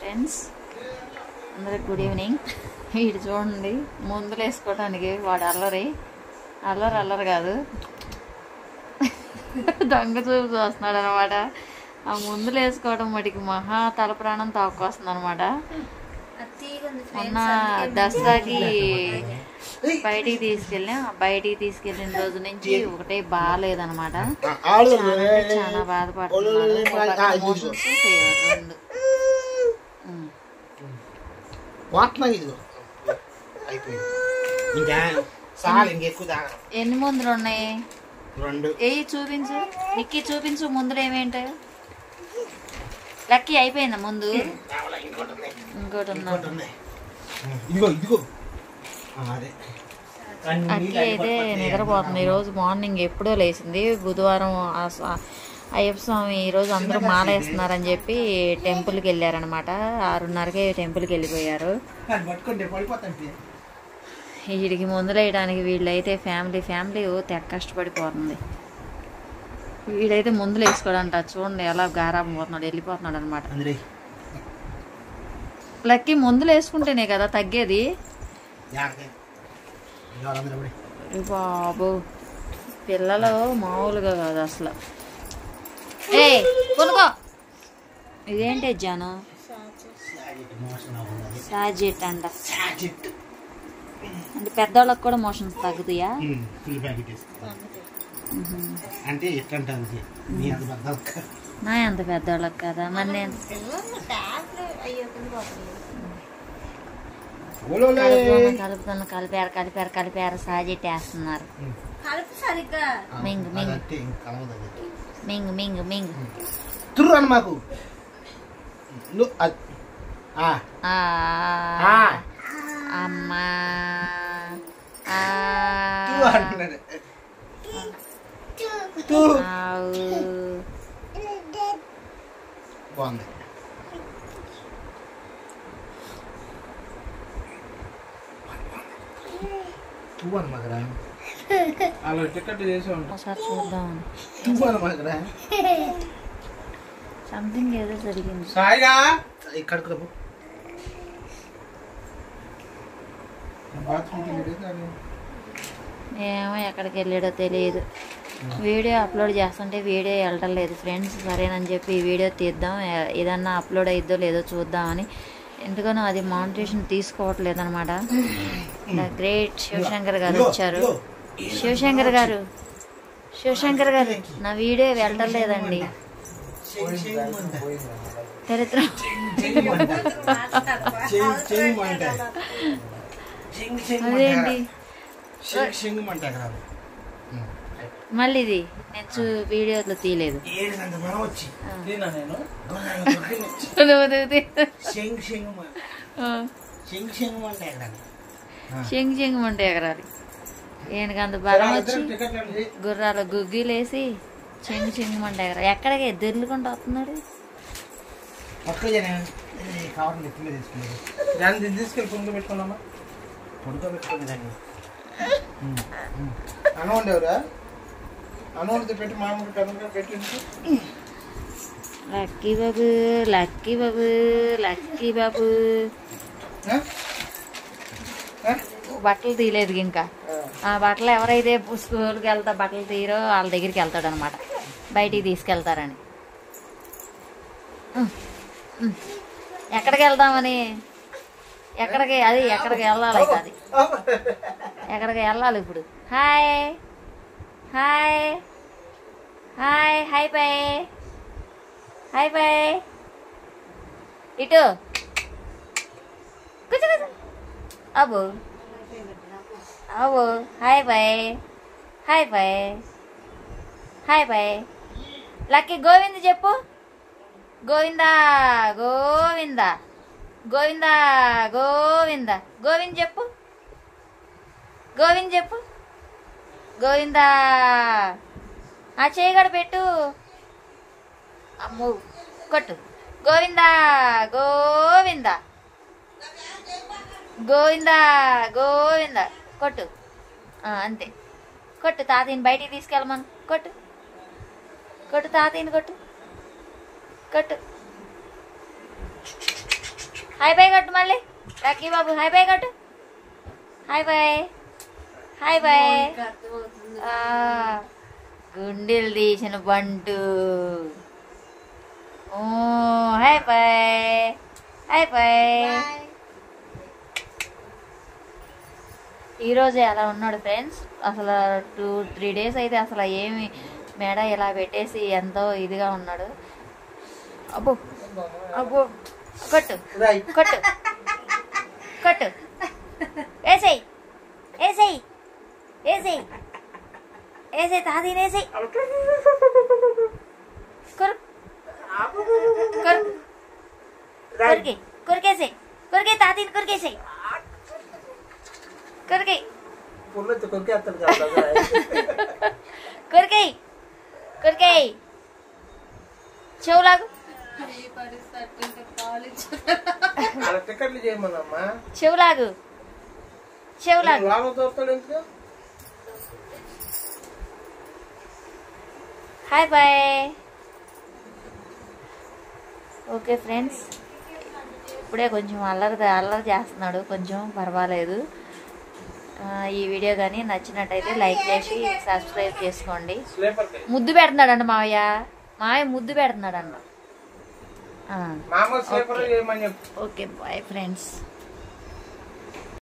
Friends అందరికి good evening వీడు చూడండి ముందులు వేసుకోవడానికి వాడు అల్లరి అల్లరి అల్లరి కాదు దొంగ చూపు చూస్తున్నాడు అనమాట ఆ ముందులు వేసుకోవడం వాటికి మహా తల ప్రాణం తాకొస్తుంది అనమాట మొన్న దసరాకి బయటికి తీసుకెళ్ళాం బయటికి తీసుకెళ్ళిన రోజు నుంచి ఒకటే బాగాలేదనమాట ఆడు చాలా అంటే చాలా బాధపడుతున్నాడు ఒక పక్క మోషన్స్ ఫీవర్ రెండు ఉమ్. వాట్నా ఇదిగో అయిపోయింది ఇంకా చాలు ఇంకెక్కువ తాగడం ఎన్ని మందులు ఉన్నాయి రెండు ఏయి చూపించు నిక్కి చూపించు ముందులు ఏమేంటి లక్కీ అయిపోయిందా ముందు కావాలా ఇంకోటి ఉంది ఇంకోటి ఉందా ఇంకోటి ఉంది ఇదిగో ఇదిగో ఆ, అదే అన్ని అక్కి అయితే నిద్రపోతుంది ఈరోజు మార్నింగ్ ఎప్పుడో లేచింది బుధవారం ఆ స్వా- అయ్యప్ప స్వామి ఈరోజు అందరూ మాలేస్తున్నారని చెప్పి టెంపుల్కి వెళ్ళారనమాట ఆరున్నరకే టెంపుల్కి వెళ్ళిపోయారు అది పట్టుకుంటే పడిపోతాంటే వీడికి ముందులేయడానికి వీళ్ళైతే ఫ్యామిలీ ఫ్యామిలీ ఓ తెగ కష్టపడిపోతుంది వీడైతే ముందులు వేసుకోడంట చూడండి ఎలా గారాబం పోతున్నాడు వెళ్ళిపోతున్నాడు అనమాట అందరే లక్కీ ముందులు వేసుకుంటేనే కదా తగ్గేది జాగ్రత్త ఎవరందరూ పడి ఏ బాబు పిల్లలు మామూలుగా కాదు అసలు ఏ కొనుక్కో ఇదేంటి జాను మోషన్ అవుతుంది సాజెట్ అంట సాజిట్ అంటే పెద్దవాళ్ళకి కూడా మోషన్స్ తగ్గుతాయా ఫుల్ ప్యాకెట్ వేసుకో అంటే ఎట్లా అంటుంది నీ అది పెద్ద నా ఎంత పెద్దవాళ్ళకి కదా మరి నేను కలుపుతున్న కలుపుతున్న కలిపారు కలిపారు కలిపారు సాజెట్ వేస్తున్నారు కలుపు సరిగ్గా మింగు, మింగు. అదంటే ఇంక కలవదు అది మింగు మింగు మింగు తుర్రు అని మాకు ను- అది- ఆ, ఆ, ఆ. అమ్మా ఆ, తు అంటున్నాడు. తు. ఆవు. బాగుంది తూ అని మగరా అలా టికెట్ చేసి ఉంటాం ఒకసారి చూద్దాం తూ అని మగరా సంథింగ్ ఏదో జరిగింది సాయిగా ఇక్కడికి రా బాత్రూమ్కి వెళ్ళి దాన్ని ఏమో ఎక్కడికి వెళ్ళాడో తెలియదు వీడియో అప్లోడ్ చేస్తుంటే వీడియో వెళ్ళటం లేదు ఫ్రెండ్స్ సరేనని చెప్పి ఈ వీడియో తీద్దాం ఏ- ఏదన్నా అప్లోడ్ అయిద్దో లేదో చూద్దామని ఎందుకనో అది మానిటేషన్ తీసుకోవట్లేదు అనమాట గ్రేట్ శివశంకర్ గారు వచ్చారు శివశంకర్ గారు శివశంకర్ గారు నా వీడియో వెళ్ళటం లేదండి చరిత్ర అదేంటి సింగమంటే కదా మళ్ళీ ఇది నేను చూ వీడియోలో తీయలేదు ఏడుగంట మనం వచ్చి తిన్నా నేను సింగ్ సింగ్ సింగ్ సింగ్ అంటే ఎక్కడ చెంగు చెంగు మంటే ఎగరాలి ఈయనకి అంత బలం వచ్చి టికెట్ అండి గుర్రాలు గుగ్గిలేసి చెంగు చెంగు మంటే ఎగర ఎక్కడికి దొర్లుకుంటూ వస్తున్నాడు ఒక్క జన కవర్ నెత్తి మీద తీసుకునేది దాన్ని తీసుకెళ్ళి పొంగు పెట్టుకున్నామా పడుకోబెట్టుకునే దాన్ని అన్నం ఉండేవరా అన్నం వండితే పెట్టి మామూలు కనుక పెట్టించు లక్కీ బాబు లక్కీ బాబు లక్కీ బాబు బట్టలు తీయలేదు ఇంకా ఆ బట్టలు ఎవరైతే స్కూల్కి వెళ్తా బట్టలు తీయరో వాళ్ళ దగ్గరికి వెళ్తాడు అనమాట బయటికి తీసుకెళ్తారని ఉమ్, ఉమ్. ఎక్కడికి వెళ్దామని ఎక్కడికి అది ఎక్కడికి వెళ్ళాలి ఇక అది ఎక్కడికి వెళ్ళాలి ఇప్పుడు hi hi hi hi bye hi bye ఇటు కూర్చో కూర్చో అబ్బు అబ్బు hi bye hi bye hi bye Lucky Govind చెప్పు గోవిందా గోవింద గోవింద గోవింద గోవింద్ చెప్పు గోవింద్ చెప్పు గోవిందా ఆ చేయగడ పెట్టు అమ్మో కొట్టు గోవిందా గోవింద గోవింద గోవింద కొట్టు ఆ, అంతే కొట్టు తాతయ్యని బయటికి తీసుకెళ్ళమను కొట్టు కొట్టు తాతయ్యని కొట్టు కొట్టు హాయ్ బాయ్ కట్టు మళ్ళీ లక్కీ బాబు హాయ్ బాయ్ కట్టు హాయ్ బాయ్ హాయ్ బాయ్ ఆ, గుండెలు తీసిన బంటు ఓ, హాయ్ బాయ్ హాయ్ బాయ్ ఈరోజు ఎలా ఉన్నాడు ఫ్రెండ్స్ అసలు టూ త్రీ డేస్ అయితే అసలు ఏమి మేడ ఇలా పెట్టేసి ఎంతో ఇదిగా ఉన్నాడు అబ్బో అబ్బో కొట్టు రైట్ కొట్టు కొట్టు వేసేయి వేసేయి వేసేయి వేసేయి తాదీని వేసేయి కొరు కొరు కొరికి కొరికేసేయి కొరికే తాతీని కొరికేసేయి కొరికేయి పుల్ల కొరికేస్తాడు కదా కొరికేయి కొరికేయి చెవులాగు అలా టికెట్లు చేయమన్నమ్మా చెవులాగు చెవులాగు లోపల దోస్తాడు ఎందుకు హాయ్ బాయ్ ఓకే ఫ్రెండ్స్ ఇప్పుడే కొంచెం అల్లరి అల్లరి చేస్తున్నాడు కొంచెం పర్వాలేదు ఆ, ఈ వీడియో కానీ నచ్చినట్టయితే లైక్ చేసి సబ్స్క్రైబ్ చేసుకోండి స్లీపర్ ముద్దు పెడుతున్నాడంట మావయ్య మావయ్య ముద్దు పెడుతున్నాడంట ఆ, మామూలు స్లీపర్ చేయమని చెప్పు ఓకే బాయ్ ఫ్రెండ్స్